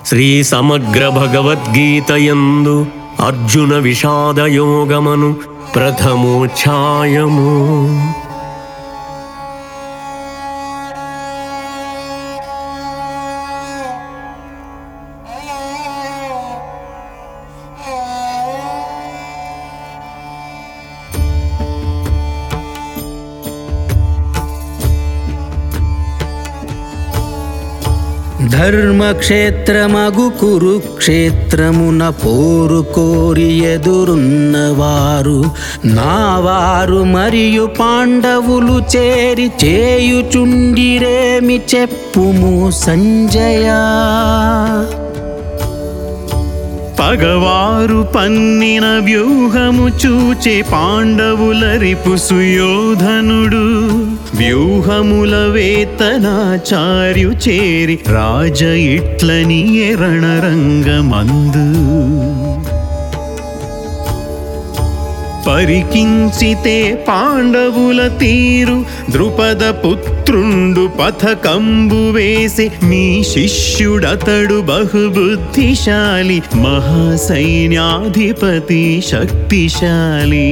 శ్రీ సమగ్ర భగవద్గీతయందు అర్జున విషాదయోగమను ప్రథమోఛాయము ధర్మక్షేత్రమగు కురుక్షేత్రమున పోరు కోరి ఎదురున్నవారు నావారు మరియు పాండవులు చేరి చేయుచుండిరేమి చెప్పుము సంజయా పగవారు పన్నిన వ్యూహము చూచే పాండవుల రిపు సుయోధనుడు వ్యూహముల వేతనాచార్యు చేరి రాజ ఇట్లని ఎరణరంగమందు పరికించితే పాండవుల తీరు ద్రుపద పుత్రుండు పథకంబు వేసి మీ శిష్యుడతడు బహుబుద్ధిశాలి మహాసైన్యాధిపతి శక్తిశాలి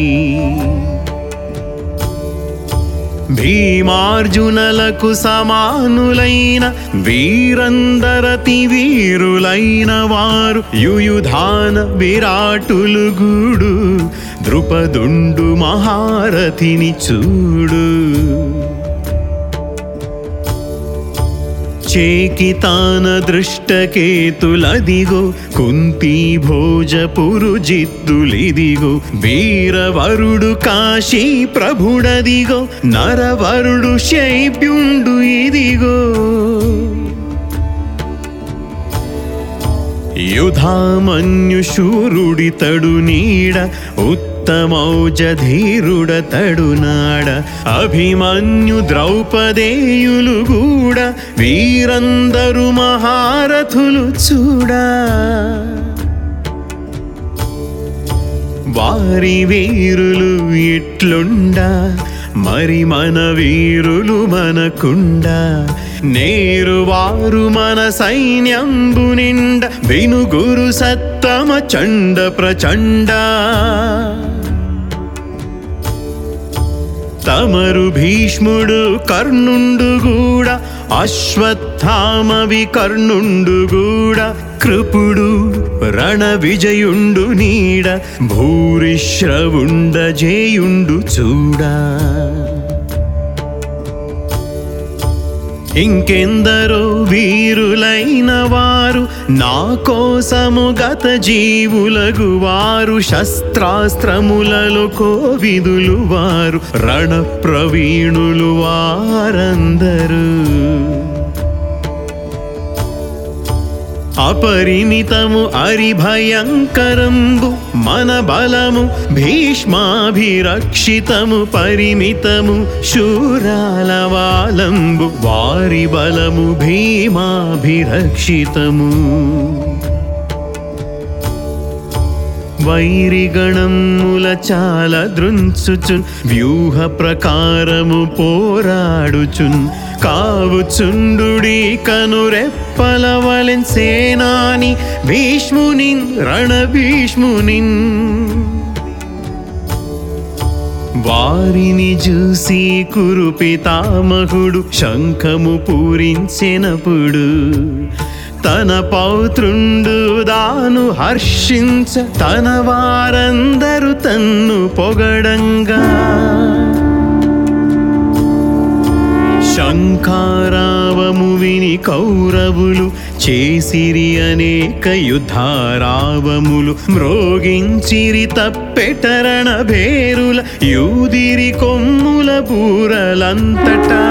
భీమార్జునలకు సమానులైన వీరందరతి వీరులైన వారు యుయుధాన విరాటులు గూడు ద్రుపదుండు మహారథిని చూడు చేకితాన దృష్టకేతులదిగో కుంతి భోజపురు జిత్తులిదిగో వీరవరుడు కాశీ ప్రభుడదిగో నరవరుడు శైబ్యుండు ఇదిగో యుధామన్యుశూరుడితడు నీడ ఉత్తమౌజధీరుడతడు నాడ అభిమన్యు ద్రౌపదేయులు గూడ వీరందరు మహారథులు చూడా వారి వీరులు ఇట్లుండా మరి మన వీరులు మనకుండా నేరు వారు మన సైన్యంబు నిండ వినుగురు సత్తమ చండ ప్రచండ తమరు భీష్ముడు కర్ణుండు కూడా అశ్వత్థామవి కర్ణుండు కూడా కృపుడు రణ విజయుండు నీడ భూరిశ్రవుండ జేయుండు చూడా ఇంకెందరో వీరులైన వారు నా కోసము గత జీవులగు వారు శస్త్రాస్త్రములలో కోవిదులు వారు రణ ప్రవీణులు వారందరూ అపరిమితము అరిభయంకరంబు మన బలము భీష్మాభిరక్షితము పరిమితము శూరాల వాలంబు వారి బలము భీమాభిరక్షితము వైరిగణముల చాలా దృంచుచున్ వ్యూహ ప్రకారము పోరాడుచున్ కావుచుండుడి కనురెప్పల వలెన్ సేనాని భీష్మునిన్ రణ భీష్మునిన్ వారిని చూసి కురు పితామహుడు శంఖము పూరించినప్పుడు తన పౌత్రుండు దాను హర్షించ తన వారందరూ తన్ను పొగడంగా శంఖారావము విని కౌరవులు చేసిరి అనేక యుద్ధారావములు మ్రోగించిరి తప్పెటరణ భేరుల యూదిరి కొమ్ముల బూరలంతటా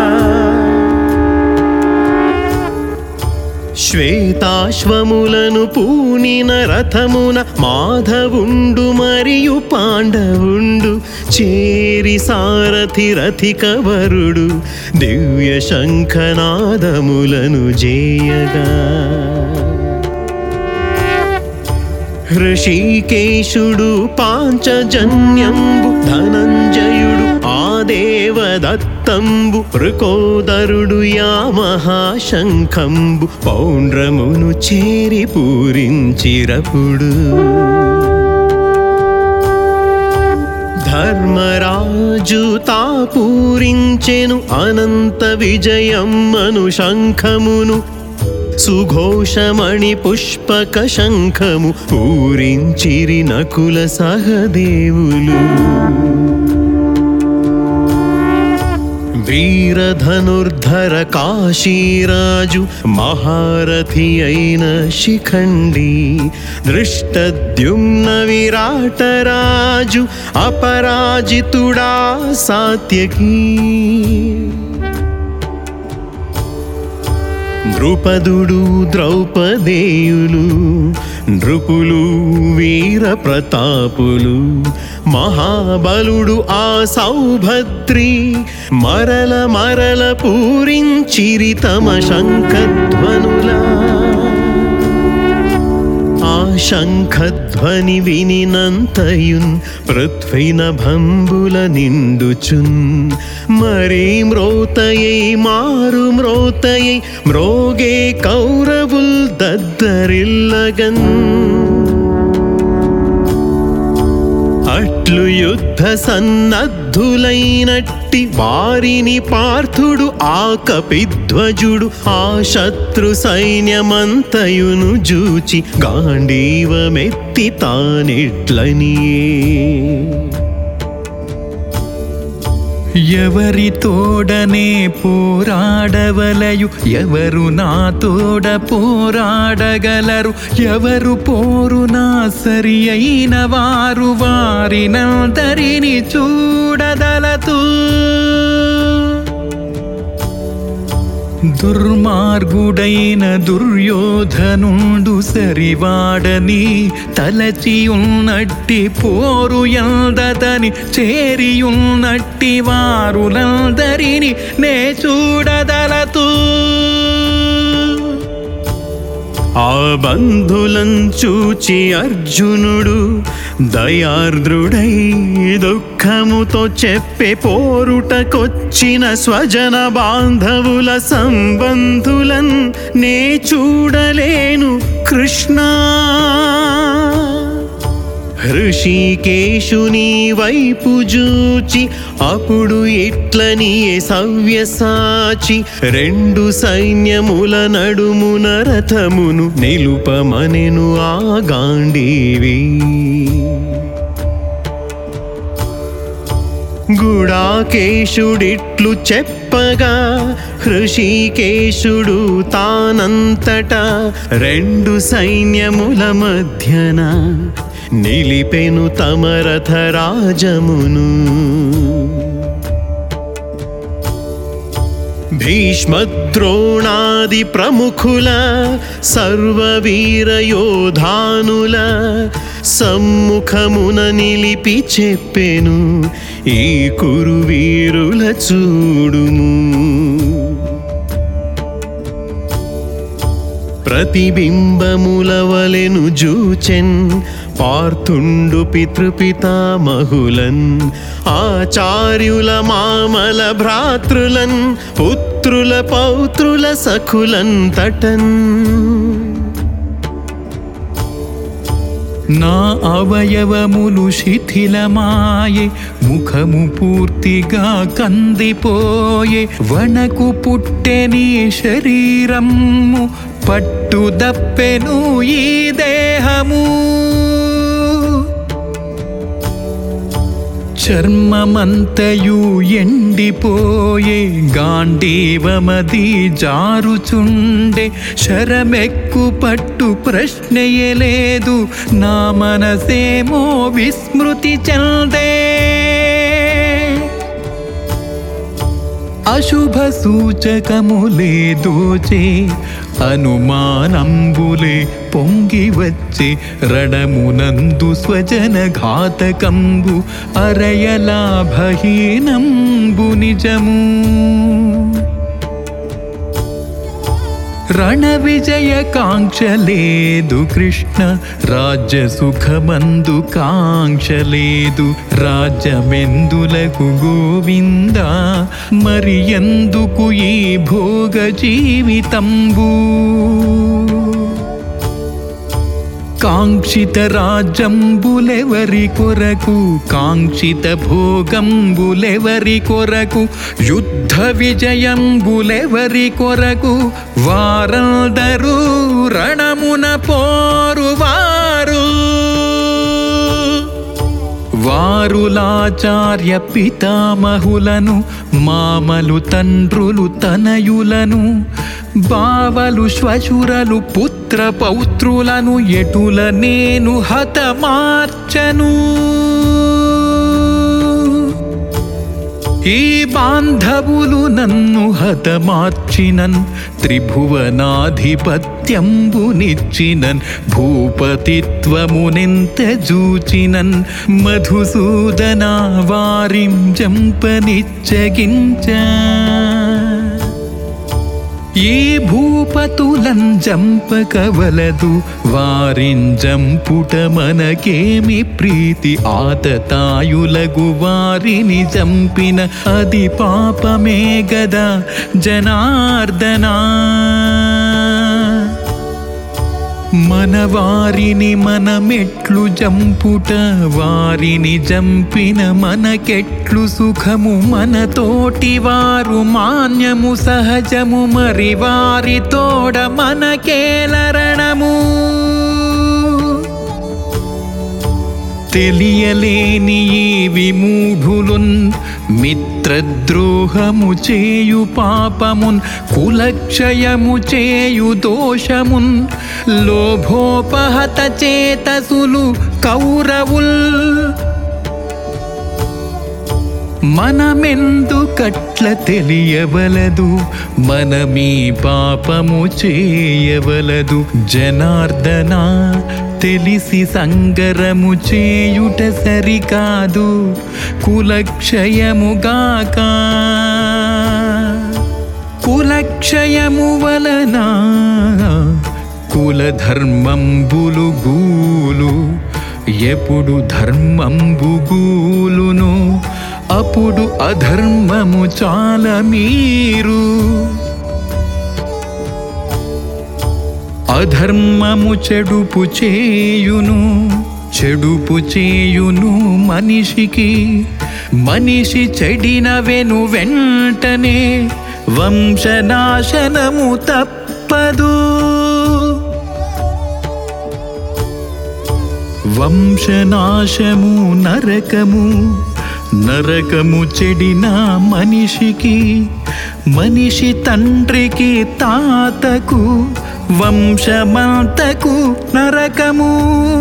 శ్వేతాశ్వములను పూనిన రథమున మాధవుండు మరియు పాండవుండు చేరి సారథి రథిక వరుడు దివ్య శంఖనాదములను జేయగా హృషికేశుడు పాంచజన్యంబు ధనంజయుడు ఆ దేవదత్త రక్తంబు రుకోదరుడు యా మహాశంఖంబు పౌండ్రమును చేరి పూరించిరపుడు ధర్మరాజు తా పూరించెను అనంత విజయమ్మను శంఖమును సుఘోషమణి పుష్పక శంఖము పూరించిరి నకుల సహదేవులు వీరధనుర్ధర కాశీరాజు మహారథి అయిన శిఖండి దృష్టద్యుమ్న విరాటరాజు అపరాజితుడా సాత్యకీ ద్రుపదుడు ద్రౌపదేయులు నృపులు వీర ప్రతాపులు మహాబలుడు ఆ సౌభద్రి మరల మరల పూరించిరి తమ శంఖధ్వనులా ఆ శంఖధ్వని వినినంతయున్ పృథ్వీన భంబుల నిండుచున్ మరీ మ్రోతయై మారు మ్రోతయై మ్రోగే కౌరవుల్ దద్దరిల్లగన్ అట్లు యుద్ధ సన్నద్ధులైనట్టి వారిని పార్థుడు ఆ కపిధ్వజుడు ఆ శత్రు సైన్యమంతయును జూచి గాంధీవమెత్తి తానిట్లనియే ఎవరి తోడనే పోరాడవలయు ఎవరు నా తోడ పోరాడగలరు ఎవరు పోరునా సరి అయిన వారు వారినందరిని చూడదలతూ దుర్మార్గుడైన దుర్యోధనుండు సరివాడని తలచి ఉన్నట్టి పోరు ఎందదని చేరియున్నట్టి వారులందరిని నే చూడదలతూ ఆ బంధులం చూచి అర్జునుడు దయార్ద్రుడై దుఃఖముతో చెప్పే పోరుటకొచ్చిన స్వజన బాంధవుల సంబంధులన్ నే చూడలేను కృష్ణా హృషికేశుని వైపు జూచి అప్పుడు ఇట్లని సవ్యసాచి రెండు సైన్యముల నడుమున రథమును నిలుపమనెను ఆ గాంధీవి గుడాకేశుడిట్లు చెప్పగా హృషికేశుడు తానంతట రెండు సైన్యముల మధ్యన నిలిపెను తమ రథరాజమును భీష్మద్రోణాది ప్రముఖుల సర్వవీర యోధానుల సమ్ముఖమున నిలిపి చెప్పెను ఈ కురు వీరుల చూడుము ప్రతిబింబముల వలెను జూచెన్ పార్థుండు పితృపితామహులన్ ఆచార్యుల మామల భ్రాతృలన్ పుత్రుల పౌత్రుల సఖులన్ తటన్ నా అవయవములు శిథిలమాయే ముఖము పూర్తిగా కందిపోయే వణకు పుట్టెని శరీరము పట్టు దప్పెను ఈ దేహము చర్మమంతయు ఎండిపోయే గాంధీవమది జారుచుండే శరమెక్కు పట్టు ప్రశ్నయే లేదు నా మనసేమో విస్మృతి చెందే అశుభ సూచకములే దోచే అనుమానంబులే పొంగి వచ్చే రణమునందు స్వజన ఘాతకంబు అరయలాభహీనంబు నిజము రణ విజయ కాంక్ష లేదు కృష్ణ రాజ్య సుఖమందు కాంక్ష లేదు రాజ్యమెందులకు గోవింద మరి ఎందుకు ఈ భోగ జీవితంబు కాంక్షిత రాజ్యంబులెవరి కొరకు కాంక్షిత భోగంబులెవరి కొరకు యుద్ధ విజయంబులెవరి కొరకు వారందరూ రణమున పోరువారు వారులాచార్య పితామహులను మామలు తండ్రులు తనయులను బావలు శ్వశురలు పుత్ర పౌత్రులను ఎటుల నేను హతమార్చను ఈ బాంధవులు నన్ను హతమార్చినన్ త్రిభువనాధిపత్యంబునిచ్చినన్ భూపతిత్వమునెంత జూచినన్ మధుసూదన వారిం జంపనిచ్చగించ ఈ భూపతులం జంపకవలదు వారింజంపుట మనకేమి ప్రీతి ఆతతాయులగు వారిని చంపిన అది పాపమే గదా జనార్దనా మన వారిని మనమెట్లు జంపుట వారిని జంపిన మనకెట్లు సుఖము మన తోటి వారు మాన్యము సహజము మరి వారి తోడ మనకేలరణము తెలియలేని ఈ విమూఢులున్ మిత్రద్రోహము చేయు పాపమున్ కులక్షయము చేయు దోషమున్ లోభోపహత చేతసులు కౌరవుల్ మనమెందుకట్ల తెలియవలదు మనమీ పాపము చేయవలదు జనార్దన తెలిసి సంగరము చేయుట సరికాదు కులక్షయముగాక కులక్షయము వలన కులధర్మంబులు గూలు ఎప్పుడు ధర్మంబు గూలును అప్పుడు అధర్మము చాలా మీరు అధర్మము చెడుపు చేయును చెడుపు చేయును మనిషికి మనిషి చెడిన వెను వెంటనే వంశనాశనము తప్పదు వంశనాశము నరకము నరకము చెడిన మనిషికి మనిషి తండ్రికి తాతకు వంశమంతకు నరకము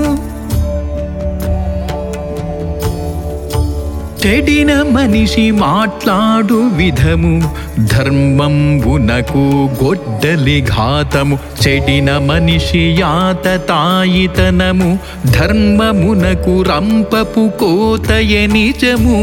చెడిన మనిషి మాట్లాడు విధము ధర్మంబునకు గొడ్డలి ఘాతము చెడిన మనిషి యాత తాయితనము ధర్మమునకు రంపపు కోతయ నిజము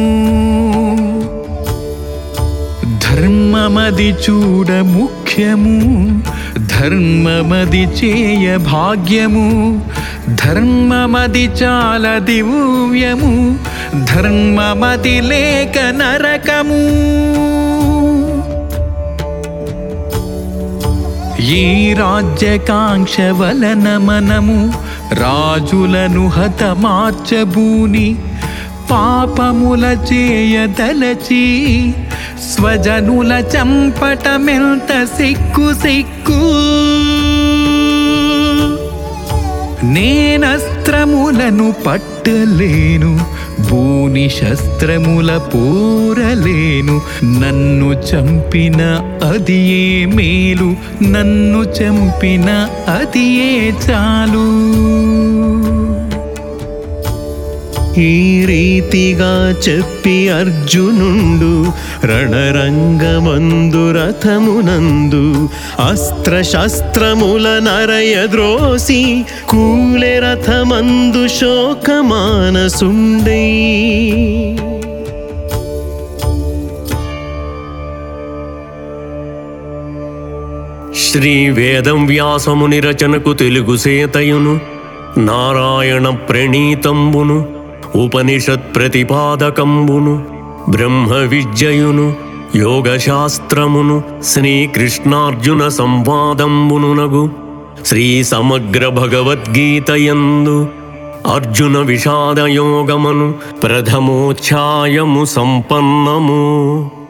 ధర్మమది చూడ ముఖ్యము ధర్మమది చేయ భాగ్యము ధర్మమది చాలా దివ్యము ధర్మమది లేక నరకము ఈ రాజ్యకాంక్ష వలన మనము రాజులను హతమార్చబూని పాపముల చేయదలచి స్వజనుల చంపటమెంత సిక్కు సిక్కు నేనస్త్రములను పట్టలేను భూని శస్త్రముల పోరలేను నన్ను చంపిన అది ఏ మేలు నన్ను చంపిన అది ఏ చాలు ఈ రీతిగా చెప్పి అర్జునుండు రణరంగమందు రథమునందు అస్త్రశస్త్రముల నరయద్రోసి కూలె రథమందు శోకమానసుండై శ్రీ వేదం వ్యాసముని రచనకు తెలుగు సేతయును నారాయణ ప్రణీతంబును ఉపనిషత్ ప్రతిపాదకంబును బ్రహ్మ విద్యయును యోగశాస్త్రమును శ్రీకృష్ణార్జున సంవాదంబునునగు శ్రీ సమగ్ర భగవద్గీతయందు అర్జున విషాదయోగమను ప్రథమోఛాయము సంపన్నము